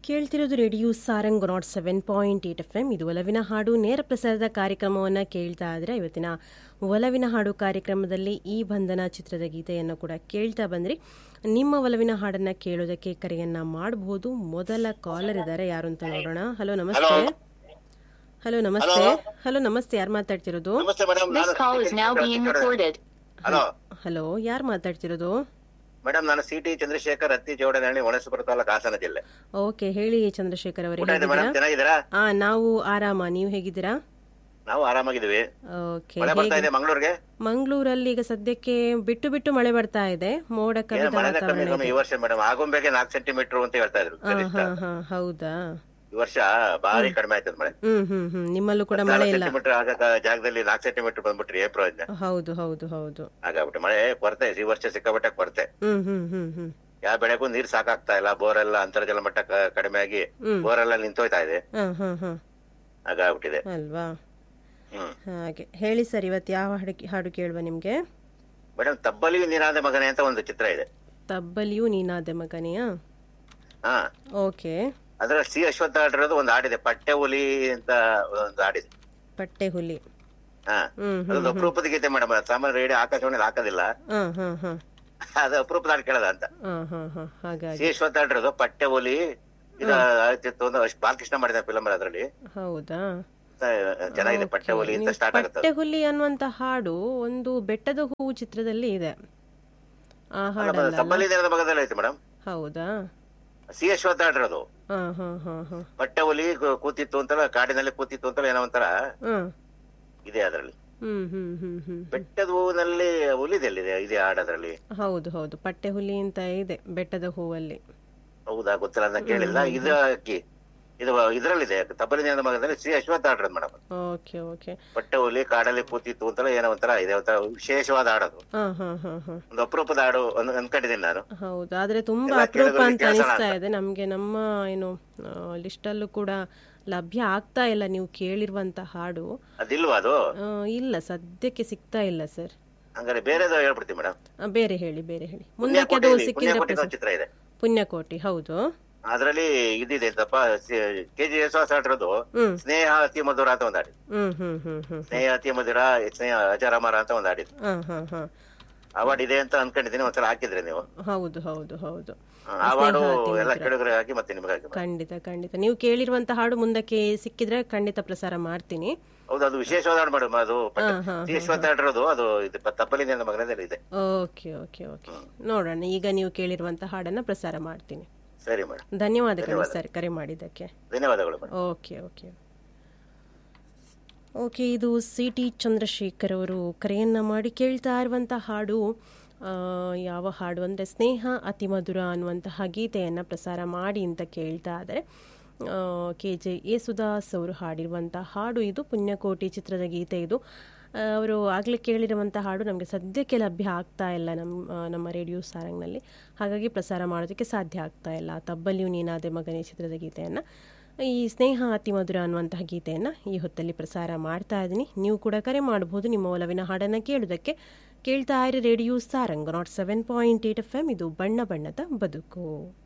ಕೇಳ್ತಿರೋದು radio Sarang nought seven point eight F M ಇದು ಒಲವಿನ ಹಾಡು ನೇರ ಪ್ರಸಾರದ ಕಾರ್ಯಕ್ರಮವನ್ನು ಕೇಳ್ತಾ ಇದ್ರೆ ಇವತ್ತಿನ ಒಲವಿನ ಹಾಡು ಕಾರ್ಯಕ್ರಮದಲ್ಲಿ ಈ ಬಂಧನ ಚಿತ್ರದ ಗೀತೆಯನ್ನು ಕೂಡ ಕೇಳ್ತಾ ಬಂದ್ರಿ ನಿಮ್ಮ ಒಲವಿನ ಹಾಡನ್ನ ಕೇಳೋದಕ್ಕೆ ಕರೆಯನ್ನ ಮಾಡಬಹುದು ಮೊದಲ ಕಾಲರ್ ಇದ್ದಾರೆ ಯಾರು ಅಂತ ನೋಡೋಣ ಹಲೋ ನಮಸ್ತೆ ಹಲೋ ನಮಸ್ತೆ ಹಲೋ ನಮಸ್ತೆ ಯಾರು ಮಾತಾಡ್ತಿರೋದು ನಮಸ್ತೆ madam This call is now being recorded. Hello hello ಯಾರು ಮಾತಾಡ್ತಿರೋದು ಮೇಡಮ್ ನಾನು ಸಿಟಿ ಚಂದ್ರಶೇಖರ್ ಹತ್ತಿ ಜೋಡನಹಳ್ಳಿ ಹೊಣಸಪುರ ತಾಲೂಕು ಹಾಸನ ಜಿಲ್ಲೆ ಓಕೆ ಹೇಳಿ ಚಂದ್ರಶೇಖರ್ ಅವರೇ ಊಟ ಇದೆ ಹೇಗಿದ್ದೀರಾ ಮೇಡಮ್ ಚೆನ್ನಾಗಿದ್ದೀರಾ ಆ ನಾವು ಆರಾಮ ನೀವು ಹೇಗಿದ್ದೀರಾ ನಾವು ಆರಾಮಾಗಿದ್ದೀವಿ ಓಕೆ ಮಳೆ ಬರ್ತಾ ಇದೆ ಮಂಗಳೂರಿಗೆ ಮಂಗಳೂರಲ್ಲಿ ಈಗ ಸದ್ಯಕ್ಕೆ ಬಿಟ್ಟು ಬಿಟ್ಟು ಮಳೆ ಬರ್ತಾ ಇದೆ ಮೋಡ ಏನು ಕವಿದ ಮಳೆನೇ ವಾತಾವರಣ ಕಮ್ಮಿ ಕಮ್ಮಿ ಇದೆ ಈ ವರ್ಷ ಮೇಡಮ್ ಆಗುಂಬೆಗೆ ನಾಲ್ಕು ಸೆಂಟಿಮೀಟರ್ ಅಂತ ಹೇಳ್ತಾ ಇದ್ರು ಹಾ ಕನಿಷ್ಠ ಹಾ ಹಾ ಹೌದಾ ಈ ವರ್ಷ ಭಾರಿ ಕಡಿಮೆ ಆಯ್ತದ ಮಳೆ ಹ್ಮ್ ಹ್ಮ್ ಹ್ಮ್ ನಿಮ್ಮಲ್ಲೂ ಕೂಡ ಮಳೆ ನಾಲ್ಕು ಇಲ್ಲ ಸೆಂಟಿಮೀಟರ್ ಆಗ ಜಾಗದಲ್ಲಿ ನಾಲ್ಕು ಸೆಂಟಿಮೀಟರ್ ಬಂದ್ಬಿಟ್ರಿ ಏಪ್ರಿಲ್ ಇಂದ ಹೌದು ಹೌದು ಹೌದು ಹಾಗಾಗ್ಬಿಟ್ಟು ಮಳೆ ಕೊರತೆ ಈ ವರ್ಷ ಸಿಕ್ಕಾಪಟ್ಟೆ ಕೊರತೆ ಹ್ಮ್ ಹ್ಮ್ ಹ್ಮ್ ಹ್ಮ್ ಯಾವ ಬೆಳೆಗೂ ನೀರ್ ಸಾಕಾಗ್ತಾ ಇಲ್ಲ ಬೋರ್ ಎಲ್ಲ ಅಂತರ್ಜಲ ಮಟ್ಟ ಕ- ಕಡಿಮೆ ಆಗಿ ಹ್ಮ್. ಬೋರ್ ಎಲ್ಲ ನಿಂತೋಯ್ತಾ ಇದೆ ಹಾ ಹಾ ಹಾ ಹಾಗಾಗ್ಬಿಟ್ಟಿದೆ ಅಲ್ವಾ ಹ್ಮ್ ಹಾಗೆ ಹೇಳಿ ಸರ್ ಇವತ್ತು ಯಾವ ಹಾಡು ಹಾಡು ಕೇಳುವ ನಿಮ್ಗೆ ಮೇಡಮ್ ತಬ್ಬಲಿ ನೀನಾದ ಮಗನೇ ಅಂತ ಒಂದು ಚಿತ್ರ ಇದೆ ತಬ್ಬಲಿಯೂ ನೀನಾದೆ ಮಗನೆಯಾ ಹಾ ಓಕೆ ಅದ್ರ ಸಿ ಅಶ್ವತ್ಥ ಆಡಿರೋದು ಒಂದು ಹಾಡಿದೆ ಪಟ್ಟೆ ಹುಲಿ ಅಂತ ಒಂದು ಹಾಡಿದೆ ಪಟ್ಟೆ ಹುಲಿ ಹಾ ಹ್ಮ್ ಅದೊಂದು ಅಪರೂಪದ ಗೀತೆ ಮೇಡಮ್ ಸಾಮಾನ್ಯ ರೇಡಿಯೋ ಆಕಾಶವಾಣಿ ಹಾಕೋದಿಲ್ಲ ಹಾ ಹಾ ಹಾ ಅದು ಅಪರೂಪದ ಹಾಡು ಕೇಳದ ಅಂತ ಹಾ ಹಾ ಹಾ ಹಾಗಾಗಿ ಸಿ ಅಶ್ವತ್ಥ ಆಡಿರೋದು ಪಟ್ಟೆ ಹುಲಿ ಇದು ಆಯ್ತಿತ್ತು ಒಂದು ಅಷ್ಟ್ ಬಾಲಕೃಷ್ಣ ಮಾಡಿದ ಫಿಲಮ್ ಅದ್ರಲ್ಲಿ ಹೌದಾ ಚೆನ್ನಾಗಿದೆ ಪಟ್ಟೆ ಹುಲಿ ಅಂತ ನೀವು ಸ್ಟಾರ್ಟ್ ಆಗುತ್ತೆ ಪಟ್ಟೆ ಹುಲಿ ಅನ್ನುವಂತ ಹಾಡು ಒಂದು ಬೆಟ್ಟದ ಹೂವು ಚಿತ್ರದಲ್ಲಿ ಇದೆ ಆ ಹಾಡಲ್ಲ ತಬ್ಬಲಿ ದಿನದ ಭಾಗದಲ್ಲಿ ಐತೆ ಮೇಡಮ್ ಹೌದಾ ಸಿ ಅಶ್ವತ್ಥ ಆಡಿರೋದು ಹಾ ಹಾ ಹಾ ಹಾ ಪಟ್ಟೆ ಹುಲಿ ಕೂ- ಕೂತಿತ್ತು ಅಂತಲ್ಲ ಕಾಡಿನಲ್ಲಿ ಕೂತಿತ್ತು ಅಂತಲ್ಲ ಏನೋ ಒಂಥರ ಹಾ ಇದೆ ಅದ್ರಲ್ಲಿ ಹ್ಮ್ ಹ್ಮ್ ಹ್ಮ್ ಹ್ಮ್ ಬೆಟ್ಟದ ಹೂವಿನಲ್ಲಿ ಹುಲಿದೆಲ್ಲಿದೆ ಇದೆ ಹಾಡು ಅದ್ರಲ್ಲಿ ಹೌದು ಹೌದು ಪಟ್ಟೆ ಹುಲಿ ಅಂತ ಇದೆ ಬೆಟ್ಟದ ಹೂವಲ್ಲಿ ಹೌದಾ ಗೊತ್ತಿಲ್ಲ ಅಂತ ಕೇಳಿಲ್ಲ ಇದು ಅಕ್ಕಿ ಇದು ಇದ್ರಲ್ಲಿದೆ ತಬ್ಬಲಿ ದಿನದ ಭಾಗದಲ್ಲಿ ಸಿ ಅಶ್ವತ್ಥ ಆಡಿರೋದು ಮೇಡಮ್ ಓಕೆ ಓಕೆ ಪಟ್ಟೆ ಹುಲಿ ಕಾಡಲ್ಲಿ ಕೂತಿತ್ತು ಅಂತಲ್ಲ ಏನೋ ಒಂಥರ ಇದೆ ಒಂಥರ ವಿಶೇಷವಾದ ಹಾಡೋದು ಹಾ ಹಾ ಹಾ ಹಾ ಒಂದು ಅಪರೂಪದ ಹಾಡು ಅನ್- ಅನ್ಕೊಂಡಿದ್ದೀನಿ ನಾನು ಹೌದು ಆದ್ರೆ ತುಂಬಾ ಎಲ್ಲ ಅಪರೂಪ ಕೇಳಿದ್ರೆ ಅಂತ ಕೇಳ್ಸೋಣ ಅನಿಸ್ತಾ ಅಂತ. ಇದೆ ನಮ್ಗೆ ನಮ್ಮ ಏನು ಲಿಸ್ಟಲ್ಲೂ ಕೂಡ ಲಭ್ಯ ಆಗ್ತಾ ಇಲ್ಲ ನೀವು ಕೇಳಿರುವಂತ ಹಾಡು ಅದಿಲ್ವಾ ಅದು ಆ, ಇಲ್ಲ ಸದ್ಯಕ್ಕೆ ಸಿಗ್ತಾ ಇಲ್ಲ ಸರ್ ಹಂಗಾರೆ ಬೇರೆದು ಹೇಳ್ಬಿಡ್ತೀನಿ ಮೇಡಮ್ ಆ, ಬೇರೆ ಹೇಳಿ ಬೇರೆ ಹೇಳಿ ಮುಂದಕ್ಕೆ ಅದು ಸಿಕ್ಕಿದ್ರೆ ಪುಣ್ಯಕೋಟಿ ಪ್ರಸ- ಚಿತ್ರ ಇದೆ ಪುಣ್ಯಕೋಟಿ ಹೌದು ಅದ್ರಲ್ಲಿ ಇದಿದೆ ಅಂತಪ್ಪ ಕೆ ಜಿ ಯಶವಾಸ ಆಡಿರೋದು ಹ್ಮ್ ಸ್ನೇಹ ಅತಿ ಮಧುರ ಅಂತ ಒಂದು ಹಾಡಿದ್ದು ಹ್ಮ್ ಹ್ಮ್ ಹ್ಮ್ ಹ್ಮ್ ಸ್ನೇಹ ಅತಿ ಮಧುರ ಸ್ನೇಹ ಅಜರಾಮರ ಅಂತ ಒಂದು ಹಾಡಿದ್ದು ಹಾ ಹಾ ಹಾ ಅವಾರ್ಡ್ ಇದೆ ಅಂತ ಅನ್ಕೊಂಡಿದ್ದೀನಿ ಒಂದ್ಸಲ ಹಾಕಿದ್ರಿ ನೀವು ಹೌದು ಹೌದು ಹೌದು ಅವಾರ್ಡು ಸ್ನೇಹ ಅತಿ ಎಲ್ಲ ಮಧುರ. ಕೆಳಗಡೆ ಹಾಕಿ ಮತ್ತೆ ನಿಮ್ಗೆ ಹಾಕಿ ಖಂಡಿತ ಖಂಡಿತ ನೀವು ಕೇಳಿರುವಂತ ಹಾಡು ಮುಂದಕ್ಕೆ ಸಿಕ್ಕಿದ್ರೆ ಖಂಡಿತ ಪ್ರಸಾರ ಮಾಡ್ತೀನಿ ಹೌದು ಅದು ವಿಶೇಷವಾದ ಹಾಡು ಮೇಡಮ್ ಅದು ಹಾ ಹಾ ಸಿ ಯಶವಂತ ಆಡಿರೋದು ಅದು ಇದು ತಪ್ಪಲಿ ನನ್ನ ಮಗನದಲ್ಲಿ ಇದೆ ಓಕೆ ಓಕೆ ಓಕೆ ನೋಡೋಣ ಈಗ ನೀವು ಕೇಳಿರುವಂತ ಹಾಡನ್ನ ಪ್ರಸಾರ ಮಾಡ್ತೀನಿ ಸರಿ ಮೇಡಮ್ ಧನ್ಯವಾದಗಳು ಸರ್ ಕರೆ ಮಾಡಿದ್ದಕ್ಕೆ ಧನ್ಯವಾದಗಳು ಮೇಡಮ್ ಓಕೆ ಓಕೆ ಓಕೆ ಇದು ಸಿ ಟಿ ಚಂದ್ರಶೇಖರ್ ಅವರು ಕರೆಯನ್ನು ಮಾಡಿ ಕೇಳ್ತಾ ಇರುವಂಥ ಹಾಡು ಆ, ಯಾವ ಹಾಡು ಅಂದರೆ ಸ್ನೇಹ ಅತಿ ಮಧುರ ಅನ್ನುವಂತಹ ಗೀತೆಯನ್ನು ಪ್ರಸಾರ ಮಾಡಿ ಅಂತ ಕೇಳ್ತಾ ಇದ್ದಾರೆ ಕೆ ಜೆ ಯೇಸುದಾಸ್ ಅವರು ಹಾಡಿರುವಂಥ ಹಾಡು ಇದು ಪುಣ್ಯಕೋಟಿ ಚಿತ್ರದ ಗೀತೆ ಇದು ಆ, ಅವರು ಆಗಲೇ ಕೇಳಿರುವಂಥ ಹಾಡು ನಮಗೆ ಸದ್ಯಕ್ಕೆ ಲಭ್ಯ ಆಗ್ತಾ ಇಲ್ಲ ನಮ್ಮ ಆ, ನಮ್ಮ ರೇಡಿಯೋ ಸಾರಂಗ್ನಲ್ಲಿ ಹಾಗಾಗಿ ಪ್ರಸಾರ ಮಾಡೋದಕ್ಕೆ ಸಾಧ್ಯ ಆಗ್ತಾ ಇಲ್ಲ ತಬ್ಬಲಿಯು ನೀನಾದೆ ಮಗನೇ ಚಿತ್ರದ ಗೀತೆಯನ್ನು ಈ ಸ್ನೇಹ ಅತಿ ಮಧುರ ಅನ್ನುವಂತಹ ಗೀತೆಯನ್ನು ಈ ಹೊತ್ತಲ್ಲಿ ಪ್ರಸಾರ ಮಾಡ್ತಾ ಇದ್ದೀನಿ ನೀವು ಕೂಡ ಕರೆ ಮಾಡಬಹುದು ನಿಮ್ಮ ಒಲವಿನ ಹಾಡನ್ನು ಕೇಳೋದಕ್ಕೆ ಕೇಳ್ತಾ ಇರಿ radio Sarang nought seven point eight F M ಇದು ಬಣ್ಣ ಬಣ್ಣದ ಬದುಕು